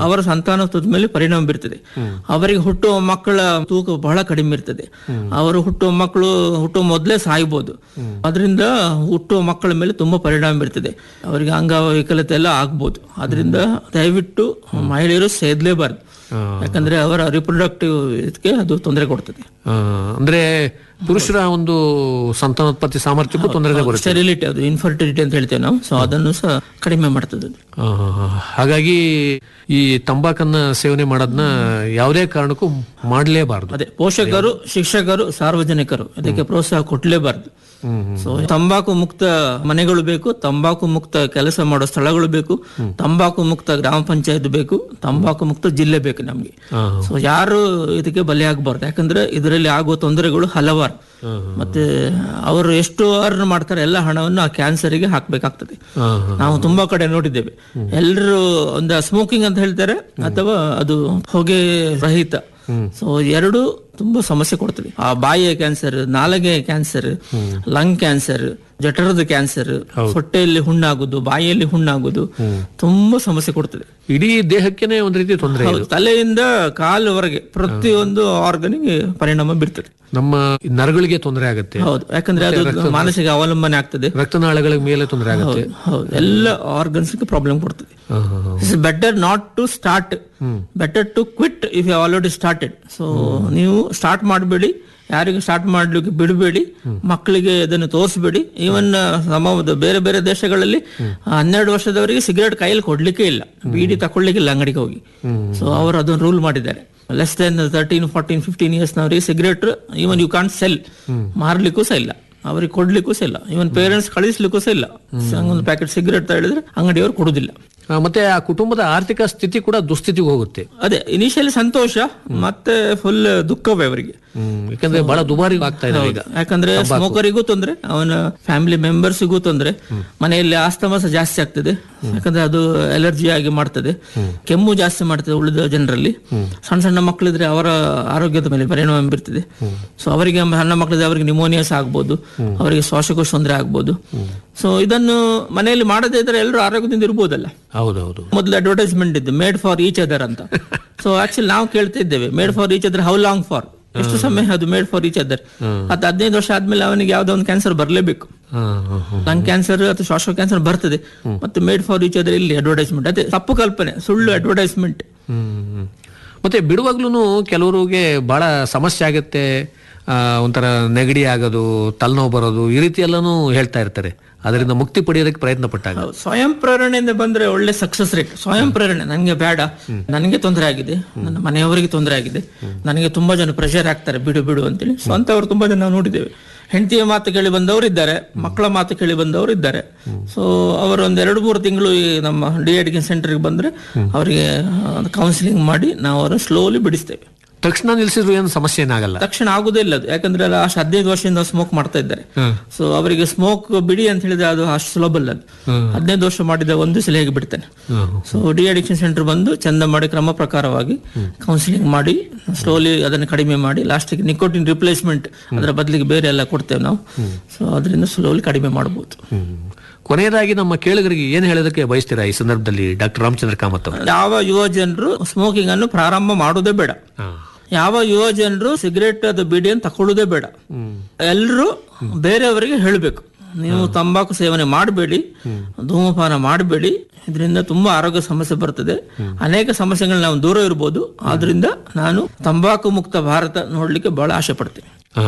ಅವರ ಸಂತಾನೋತ್ಪತ್ತಿ ಮೇಲೆ ಪರಿಣಾಮ ಬೀರ್ತದೆ ಅವರಿಗೆ ಹುಟ್ಟುವ ಮಕ್ಕಳ ತೂಕ ಬಹಳ ಕಡಿಮೆ ಇರ್ತದೆ ಅವರು ಹುಟ್ಟುವ ಮಕ್ಕಳು ಹುಟ್ಟುವ ಮೊದಲೇ ಸಾಯ್ಬೋದು ಅದರಿಂದ ಹುಟ್ಟುವ ಮಕ್ಕಳ ಮೇಲೆ ತುಂಬಾ ಪರಿಣಾಮ ಬೀರ್ತದೆ ಅವರಿಗೆ ಅಂಗವೈಕಲ್ಯತೆ ಎಲ್ಲ ಆಗ್ಬೋದು ಅದರಿಂದ ದಯವಿಟ್ಟು ಮಹಿಳೆಯರು ಸೇದ್ಲೇಬಾರ್ದು ಯಾಕಂದ್ರೆ ಅವರ ರಿಪ್ರೊಡಕ್ಟಿವ್ ಇದಕ್ಕೆ ಅದು ತೊಂದರೆ ಕೊಡ್ತದೆ ಆ, ಅಂದ್ರೆ ಪುರುಷರ ಒಂದು ಸಂತಾನೋತ್ಪತ್ತಿ ಸಾಮರ್ಥ್ಯಕ್ಕೂ ತೊಂದರೆ ಬರುತ್ತೆ ಸ್ಟೆರಿಲಿಟಿ ಅದು ಇನ್ಫರ್ಟಿಲಿಟಿ ಅಂತ ಹೇಳ್ತೇವೆ ನಾವು ಸೊ ಅದನ್ನು ಸಹ ಕಡಿಮೆ ಮಾಡ್ತದೆ ಅದು ಆ, ಹಾಗಾಗಿ ಈ ತಂಬಾಕನ್ನ ಸೇವನೆ ಮಾಡೋದನ್ನ ಯಾವುದೇ ಕಾರಣಕ್ಕೂ ಮಾಡಲೇಬಾರದು ಅದೇ ಪೋಷಕರು ಶಿಕ್ಷಕರು ಸಾರ್ವಜನಿಕರು ಇದಕ್ಕೆ ಪ್ರೋತ್ಸಾಹ ಕೊಡ್ಲೇಬಾರ್ದು ಸೊ ತಂಬಾಕು ಮುಕ್ತ ಮನೆಗಳು ಬೇಕು ತಂಬಾಕು ಮುಕ್ತ ಕೆಲಸ ಮಾಡೋ ಸ್ಥಳಗಳು ಬೇಕು ತಂಬಾಕು ಮುಕ್ತ ಗ್ರಾಮ ಪಂಚಾಯತ್ ಬೇಕು ತಂಬಾಕು ಮುಕ್ತ ಜಿಲ್ಲೆ ಬೇಕು ನಮ್ಗೆ ಸೊ ಯಾರು ಇದಕ್ಕೆ ಬಲಿಯಾಗಬಾರ್ದು ಯಾಕಂದ್ರೆ ಇದರಲ್ಲಿ ಆಗುವ ತೊಂದರೆಗಳು ಹಲವಾರು ಮತ್ತೆ ಅವರು ಎಷ್ಟು ಅರ್ನ್ ಮಾಡ್ತಾರೆ ಎಲ್ಲ ಹಣವನ್ನು ಆ ಕ್ಯಾನ್ಸರ್ಗೆ ಹಾಕ್ಬೇಕಾಗ್ತದೆ ನಾವು ತುಂಬಾ ಕಡೆ ನೋಡಿದ್ದೇವೆ ಎಲ್ಲರೂ ಒಂದು ಸ್ಮೋಕಿಂಗ್ ಅಂತ ಹೇಳ್ತಾರೆ ಅಥವಾ ಅದು ಹೊಗೆ ರಹಿತ ಸೊ ಎರಡು ತುಂಬಾ ಸಮಸ್ಯೆ ಕೊಡ್ತದೆ ಆ ಬಾಯಿಯ ಕ್ಯಾನ್ಸರ್ ನಾಲಗೆ ಕ್ಯಾನ್ಸರ್ ಲಂಗ್ ಕ್ಯಾನ್ಸರ್ ಜಠರದ ಕ್ಯಾನ್ಸರ್ ಹೊಟ್ಟೆಯಲ್ಲಿ ಹುಣ್ಣಾಗುದು ಬಾಯಿಯಲ್ಲಿ ಹುಣ್ಣಾಗುದು ತುಂಬಾ ಸಮಸ್ಯೆ ಕೊಡ್ತದೆ ಇಡೀ ದೇಹಕ್ಕೇನೆ ಒಂದ್ ರೀತಿ ತೊಂದರೆ ಹೌದು, ತಲೆಯಿಂದ ಕಾಲುವರೆಗೆ ಪ್ರತಿಯೊಂದು ಆರ್ಗನಿಗೆ ಪರಿಣಾಮ ಬೀರ್ತದೆ ನಮ್ಮ ನರಗಳಿಗೆ ತೊಂದರೆ ಆಗುತ್ತೆ ಹೌದು ಯಾಕಂದ್ರೆ ಅದು ಮಾನಸಿಕ ಅವಲಂಬನೆ ಆಗ್ತದೆ ರಕ್ತನಾಳಗಳ ಮೇಲೆ ತೊಂದರೆ ಆಗುತ್ತೆ ಹೌದು ಎಲ್ಲ ಆರ್ಗನ್ಸ್ ಪ್ರಾಬ್ಲಮ್ ಕೊಡ್ತದೆ ಆ, ಆ, ಆ. It's better not to start better to quit if you already started so ನೀವು ಸ್ಟಾರ್ಟ್ ಮಾಡಬೇಡಿ ಯಾರಿಗೂ ಸ್ಟಾರ್ಟ್ ಮಾಡ್ಲಿಕ್ಕೆ ಬಿಡಬೇಡಿ ಮಕ್ಕಳಿಗೆ ಅದನ್ನು ತೋರಿಸಬೇಡಿ ಈವನ್ ಸಮ ಬೇರೆ ಬೇರೆ ದೇಶಗಳಲ್ಲಿ ಹನ್ನೆರಡು ವರ್ಷದವರಿಗೆ ಸಿಗರೇಟ್ ಕೈಯಲ್ಲಿ ಕೊಡ್ಲಿಕ್ಕೆ ಇಲ್ಲ ಬೀಡಿ ತಕೊಳ್ಳಿಕ್ಕಿಲ್ಲ ಅಂಗಡಿಗೆ ಹೋಗಿ ಸೊ ಅವರು ಅದನ್ನು ರೂಲ್ ಮಾಡಿದ್ದಾರೆ less than thirteen fourteen fifteen ಇಯರ್ಸ್ನವರಿಗೆ cigarette even you can't sell ಮಾರ್ಲಿಕ್ಕೂ ಸಹ ಇಲ್ಲ ಅವ್ರಿಗೆ ಕೊಡ್ಲಿಕ್ಕೂ ಸಹ ಇಲ್ಲ ಇವನ್ ಪೇರೆಂಟ್ಸ್ ಕಳಿಸ್ಲಿಕ್ಕೂ ಸಹ ಇಲ್ಲ ಒಂದು ಪ್ಯಾಕೆಟ್ ಸಿಗರೇಟ್ ಹೇಳಿದ್ರೆ ಅಂಗಡಿಯವರು ಕೊಡುದಿಲ್ಲ ಆ, ಮತ್ತೆ ಆ ಕುಟುಂಬದ ಆರ್ಥಿಕ ಸ್ಥಿತಿ ಕೂಡ ದುಸ್ಥಿತಿಗೆ ಹೋಗುತ್ತೆ ಅದೇ ಇನಿಷಿಯಲಿ ಸಂತೋಷ ಮತ್ತೆ ಫುಲ್ ದುಃಖವೇ ಅವರಿಗೆ ಹ್ಮ್ ಯಾಕಂದ್ರೆ ಬಹಳ ದುಬಾರಿ ಆಗ್ತಾ ಇದೆ ಈಗ ಯಾಕಂದ್ರೆ ಸ್ಮೋಕರಿಗೂ ತೊಂದ್ರೆ ಅವನ ಫ್ಯಾಮಿಲಿ ಮೆಂಬರ್ಸಿಗೂ ತೊಂದ್ರೆ ಮನೆಯಲ್ಲಿ ಆಸ್ತಮ ಸಹ ಜಾಸ್ತಿ ಆಗ್ತದೆ ಯಾಕಂದ್ರೆ ಅದು ಅಲರ್ಜಿ ಆಗಿ ಮಾಡ್ತದೆ ಕೆಮ್ಮು ಜಾಸ್ತಿ ಮಾಡ್ತದೆ ಉಳಿದ ಜನರಲ್ಲಿ ಸಣ್ಣ ಸಣ್ಣ ಮಕ್ಕಳಿದ್ರೆ ಅವರ ಆರೋಗ್ಯದ ಮೇಲೆ ಪರಿಣಾಮ ಬೀರ್ತದೆ ಸೊ ಅವರಿಗೆ ಸಣ್ಣ ಮಕ್ಕಳಿದ್ರೆ ಅವರಿಗೆ ನಿಮೋನಿಯಾ ಸಹ ಆಗ್ಬೋದು ಅವರಿಗೆ ಶ್ವಾಸಕೋಶ ತೊಂದರೆ ಆಗ್ಬೋದು ಸೊ ಇದನ್ನು ಮನೆಯಲ್ಲಿ ಮಾಡದೇ ಇದ್ರೆ ಎಲ್ಲರೂ ಆರೋಗ್ಯದಿಂದ ಇರ್ಬೋದಲ್ಲ ಹೌದೌದು ಮೊದಲು ಅಡ್ವರ್ಟೈಸ್ಮೆಂಟ್ ಇದ್ದು ಮೇಡ್ ಫಾರ್ ಈಚ್ ಅದರ್ ಅಂತ ಸೊ ಆಕ್ಚುಲಿ ನಾವು ಕೇಳ್ತಾ ಇದ್ದೇವೆ made for each other how long for ಎಷ್ಟು ಸಮಯ ಅದು ಮೇಡ್ ಫಾರ್ ಈಚ್ ಅದರ್ ಹತ್ತು ಹದಿನೈದು ವರ್ಷ ಆದ್ಮೇಲೆ ಅವನಿಗೆ ಯಾವ್ದೋ ಒಂದು ಕ್ಯಾನ್ಸರ್ ಬರಲೇಬೇಕು ಹಾ, ಹಾ, ಹಾ. ಲಂಗ್ ಕ್ಯಾನ್ಸರ್ ಅಥವಾ ಶ್ವಾಸ ಕ್ಯಾನ್ಸರ್ ಬರ್ತದೆ ಮತ್ತೆ ಮೇಡ್ ಫಾರ್ ಈಚ್ ಅದರ್ ಇಲ್ಲಿ ಅಡ್ವರ್ಟೈಸ್ಮೆಂಟ್ ಅದೇ ತಪ್ಪು ಕಲ್ಪನೆ ಸುಳ್ಳು ಅಡ್ವರ್ಟೈಸ್ಮೆಂಟ್ ಹ್ಮ್. ಮತ್ತೆ ಬಿಡುವಾಗ್ಲೂ ಕೆಲವರಿಗೆ ಬಹಳ ಸಮಸ್ಯೆ ಆಗುತ್ತೆ ಆ, ಒಂಥರ ನೆಗಡಿ ಆಗೋದು ತಲೆನೋವು ಬರೋದು ಈ ರೀತಿ ಎಲ್ಲಾನು ಹೇಳ್ತಾ ಇರ್ತಾರೆ ಅದರಿಂದ ಮುಕ್ತಿ ಪಡೆಯೋದಕ್ಕೆ ಪ್ರಯತ್ನ ಪಟ್ಟಾಗ ಸ್ವಯಂ ಪ್ರೇರಣೆಯಿಂದ ಬಂದ್ರೆ ಒಳ್ಳೆ ಸಕ್ಸಸ್ ರೇಟ್ ಸ್ವಯಂ ಪ್ರೇರಣೆ ನನಗೆ ಬೇಡ ನನಗೆ ತೊಂದರೆ ಆಗಿದೆ ನನ್ನ ಮನೆಯವರಿಗೆ ತೊಂದರೆ ಆಗಿದೆ ನನಗೆ ತುಂಬಾ ಜನ ಪ್ರೆಷರ್ ಆಗ್ತಾರೆ ಬಿಡು ಬಿಡು ಅಂತೇಳಿ ಸ್ವಂತವರು ತುಂಬಾ ಜನ ನಾವು ನೋಡಿದ್ದೇವೆ ಹೆಂಡತಿಯ ಮಾತು ಕೇಳಿ ಬಂದವರು ಇದ್ದಾರೆ ಮಕ್ಕಳ ಮಾತು ಕೇಳಿ ಬಂದವರು ಇದ್ದಾರೆ ಸೊ ಅವರು ಒಂದ್ ಎರಡು ಮೂರು ತಿಂಗಳು ಈ ನಮ್ಮ ಡಿ ಅಡಿಗೆ ಸೆಂಟರ್ಗೆ ಬಂದ್ರೆ ಅವರಿಗೆ ಕೌನ್ಸಿಲಿಂಗ್ ಮಾಡಿ ನಾವು ಅವರನ್ನು ಸ್ಲೋಲಿ ಬಿಡಿಸ್ತೇವೆ ತಕ್ಷಣ ನಿಲ್ಸಿದ್ರು ಏನು ಸಮಸ್ಯೆ ಏನಾಗಲ್ಲ ತಕ್ಷಣ ಆಗುದೇ ಇಲ್ಲ ಅದು ಯಾಕಂದ್ರೆ ಲಾಸ್ಟ್ ಹದಿನೈದು ವರ್ಷದಿಂದ ಸ್ಮೋಕ್ ಮಾಡ್ತಾ ಇದ್ದಾರೆ ಸೊ ಅವರಿಗೆ ಸ್ಮೋಕ್ ಬಿಡಿ ಅಂತ ಹೇಳಿದ್ರೆ ಅದು ಅಷ್ಟು ಸುಲಭ ಅಲ್ಲ ಅದು ಹದಿನೈದು ವರ್ಷ ಮಾಡಿದ ಒಂದು ಸಲ ಹೇಗೆ ಬಿಡ್ತಾನೆ ಸೊ ಡಿ ಅಡಿಕ್ಷನ್ ಸೆಂಟರ್ ಬಂದು ಚಂದ ಮಾಡಿ ಕ್ರಮ ಪ್ರಕಾರವಾಗಿ ಕೌನ್ಸಿಲಿಂಗ್ ಮಾಡಿ ಸ್ಲೋಲಿ ಅದನ್ನು ಕಡಿಮೆ ಮಾಡಿ ಲಾಸ್ಟಿಗೆ ನಿಕೋಟಿನ್ ರಿಪ್ಲೇಸ್ಮೆಂಟ್ ಅದರ ಬದಲಿಗೆ ಬೇರೆ ಎಲ್ಲ ಕೊಡ್ತೇವೆ ನಾವು ಸೊ ಅದರಿಂದ ಸ್ಲೋಲಿ ಕಡಿಮೆ ಮಾಡಬಹುದು ಹ್ಮ್. ಕೊನೆಯದಾಗಿ ನಮ್ಮ ಕೇಳುಗರಿಗೆ ಏನ್ ಹೇಳೋದಕ್ಕೆ ಬಯಸ್ತೀರಾ ಈ ಸಂದರ್ಭದಲ್ಲಿ ಡಾಕ್ಟರ್ ರಾಮಚಂದ್ರ ಕಾಮತ್ ಅವರು ಯಾವ ಯುವ ಜನರು ಸ್ಮೋಕಿಂಗ್ ಅನ್ನು ಪ್ರಾರಂಭ ಮಾಡೋದೇ ಬೇಡ ಯಾವ ಯುವ ಜನರು ಸಿಗರೇಟ್ ಅದು ಬಿಡಿಯನ್ನು ತಕೊಳ್ಳುವುದೇ ಬೇಡ ಎಲ್ಲರೂ ಬೇರೆಯವರಿಗೆ ಹೇಳಬೇಕು ನೀವು ತಂಬಾಕು ಸೇವನೆ ಮಾಡಬೇಡಿ ಧೂಮಪಾನ ಮಾಡಬೇಡಿ ಇದರಿಂದ ತುಂಬಾ ಆರೋಗ್ಯ ಸಮಸ್ಯೆ ಬರ್ತದೆ ಅನೇಕ ಸಮಸ್ಯೆಗಳು ನಾವು ದೂರ ಇರ್ಬೋದು ಆದ್ರಿಂದ ನಾನು ತಂಬಾಕು ಮುಕ್ತ ಭಾರತ ನೋಡ್ಲಿಕ್ಕೆ ಬಹಳ ಆಸೆ ಪಡ್ತೇನೆ ಆ.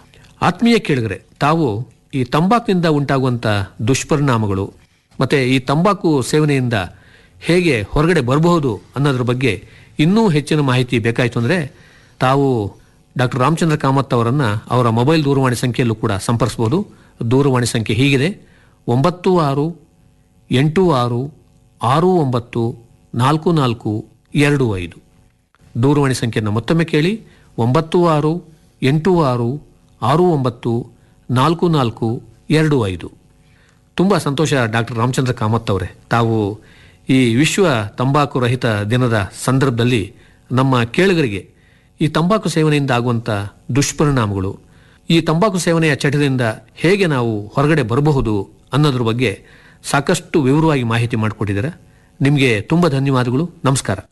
ಆತ್ಮೀಯ ಕೇಳಿಗರೆ ತಾವು ಈ ತಂಬಾಕಿನಿಂದ ಉಂಟಾಗುವಂತ ದುಷ್ಪರಿಣಾಮಗಳು ಮತ್ತೆ ಈ ತಂಬಾಕು ಸೇವನೆಯಿಂದ ಹೇಗೆ ಹೊರಗಡೆ ಬರಬಹುದು ಅನ್ನೋದ್ರ ಬಗ್ಗೆ ಇನ್ನೂ ಹೆಚ್ಚಿನ ಮಾಹಿತಿ ಬೇಕಾಯಿತು ಅಂದ್ರೆ ತಾವು ಡಾಕ್ಟರ್ ರಾಮಚಂದ್ರ ಕಾಮತ್ ಅವರನ್ನ ಅವರ ಮೊಬೈಲ್ ದೂರವಾಣಿ ಸಂಖ್ಯೆಯಲ್ಲೂ ಕೂಡ ಸಂಪರ್ಸಬಹುದು ದೂರವಾಣಿ ಸಂಖ್ಯೆ ಹೀಗಿದೆ ಒಂಬತ್ತು ಆರು ಎಂಟು ಆರು ಆರು ಒಂಬತ್ತು ನಾಲ್ಕು ನಾಲ್ಕು ಎರಡು ಐದು ದೂರವಾಣಿ ಸಂಖ್ಯೆಯನ್ನು ಮತ್ತೊಮ್ಮೆ ಕೇಳಿ ಒಂಬತ್ತು ಆರು ಎಂಟು ಆರು ಆರು ಒಂಬತ್ತು ನಾಲ್ಕು ನಾಲ್ಕು ಎರಡು ಐದು ತುಂಬ ಸಂತೋಷ ಡಾಕ್ಟರ್ ರಾಮಚಂದ್ರ ಕಾಮತ್ ಅವರೇ ತಾವು ಈ ವಿಶ್ವ ತಂಬಾಕು ರಹಿತ ದಿನದ ಸಂದರ್ಭದಲ್ಲಿ ನಮ್ಮ ಕೇಳುಗರಿಗೆ ಈ ತಂಬಾಕು ಸೇವನೆಯಿಂದ ಆಗುವಂಥ ದುಷ್ಪರಿಣಾಮಗಳು ಈ ತಂಬಾಕು ಸೇವನೆಯ ಚಟದಿಂದ ಹೇಗೆ ನಾವು ಹೊರಗಡೆ ಬರಬಹುದು ಅನ್ನೋದ್ರ ಬಗ್ಗೆ ಸಾಕಷ್ಟು ವಿವರವಾಗಿ ಮಾಹಿತಿ ಮಾಡಿಕೊಟ್ಟಿದ್ದೀರಾ ನಿಮಗೆ ತುಂಬ ಧನ್ಯವಾದಗಳು ನಮಸ್ಕಾರ